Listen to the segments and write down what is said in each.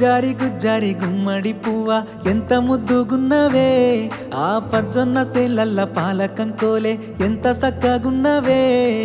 గుజ్జారి గుజ్జారి గుమ్మడి పువ్వ ఎంత ముద్దుగున్నవే ఆ పజ్జొన్న సేలల్ల పాలకం కోలే ఎంత సక్కగున్నవే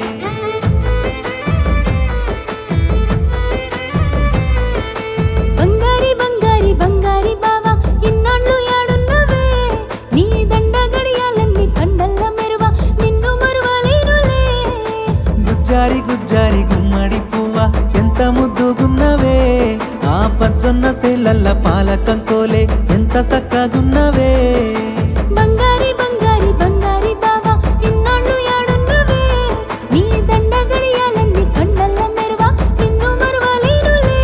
బంగారి బంగారి బంగారి బావా ఇన్నాళ్ళు యాడున్నవే నీ దండ గడియాలన్నీ కండల్ల మెరువ నిన్ను మరువలేనులే గుజ్జారి గుజ్జారి గుమ్మడి పువ్వ ఎంత ముద్దుగున్నవే ఆ పజ్జొన్న సేలల్ల పాలకం కోలే ఎంత సక్కగున్నవే బంగారి బంగారి బంగారి బావా ఇన్నాళ్ళు యాడున్నవే నీ దండ గడియాలన్నీ కండల్ల మెరువ నిన్ను మరువలేనులే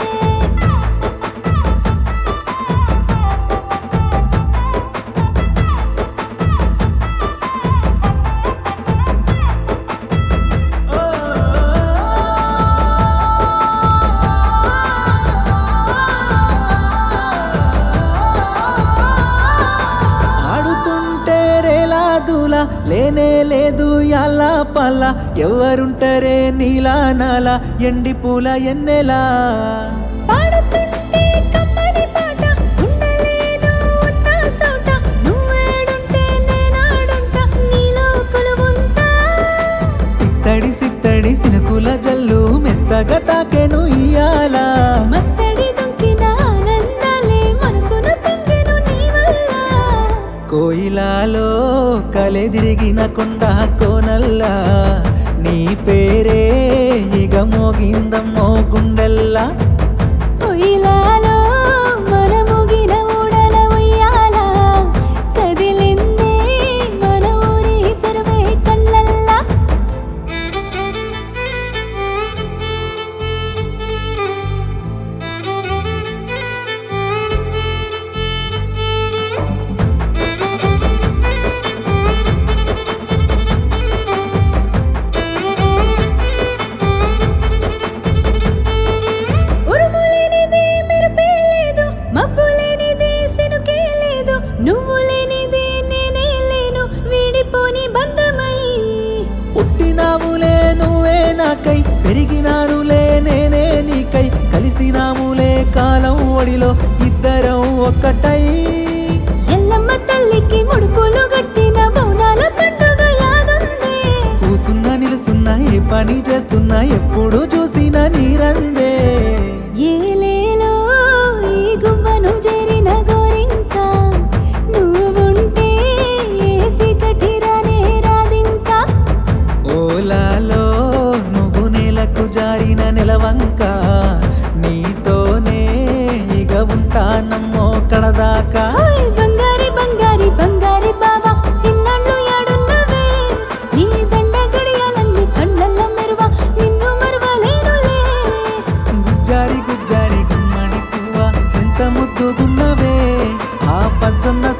ఆడుతుంటే రేలా దూలా లేనే లేదు యాలా పల్ల ఎవరుంటరే నీలా నాలా ఎండి పూల ఎన్నెలా పాడుతుంటే కమ్మని పాట ఉండలేను ఉన్న సోట నువ్వేడుంటే నేనాడుంటా నీలో కొలువుంటా సిత్తడి సిత్తడి సినుకుల జల్లు మెత్తగా తాకెను ఇయాల మత్తడి దొంకిన ఆనందాలే మనసున పొంగెను నీ వల్ల కోయిలాలో కలెదిరిగిన కొండ కోనల్లా నీ పేరే ఇగ మోగిందమ్మో గుండెల్లా ఉయ్యాలలో మనముగిన ఊడల ఉయ్యాల కదిలిందే మన ఊరి సర్వే కళ్ళల్లా ఉరుము లేనిది మెరుపే లేదు మబ్బు లేనిది సెనుకే లేదు నువ్వు లేనిది నేనే లేను వీడిపోని బంధమై పుట్టినాములే నువ్వే నాకై పెరిగినానులే నేనే నీకై కలిసినాములే కాలం ఒడిలో ఇద్దరం ఒక్కటై ఎల్లమ్మ తల్లికి ముడుపులు గట్టిన బౌనాల పండుగ యాదుందే కూసున్నా నిలుసున్నా ఏ పని చేస్తున్నా ఎప్పుడు చూసినా నీరందే ఏలేలో ఈ గువ్వను చేరిన గోరింక నువ్వుంటే ఏసి కఠిరానే రాదింకా ఓలాలో నువ్వు నేలకు జారిన నెలవంక నీతోనే ఇక ఉంటానమ్మో కడదాకా ఓయ్ బంగారి బంగారి బంగారి బావా ఇన్నాళ్ళు యాడున్నవే నీ దండ గడియాలన్నీ కళ్ళల్ల మెరువ నిన్ను మరువలేనులే గుజ్జారి గుజ్జారి గుమ్మడి పువ్వ ఎంత ముద్దుగున్నవే ఆ పచ్చన్న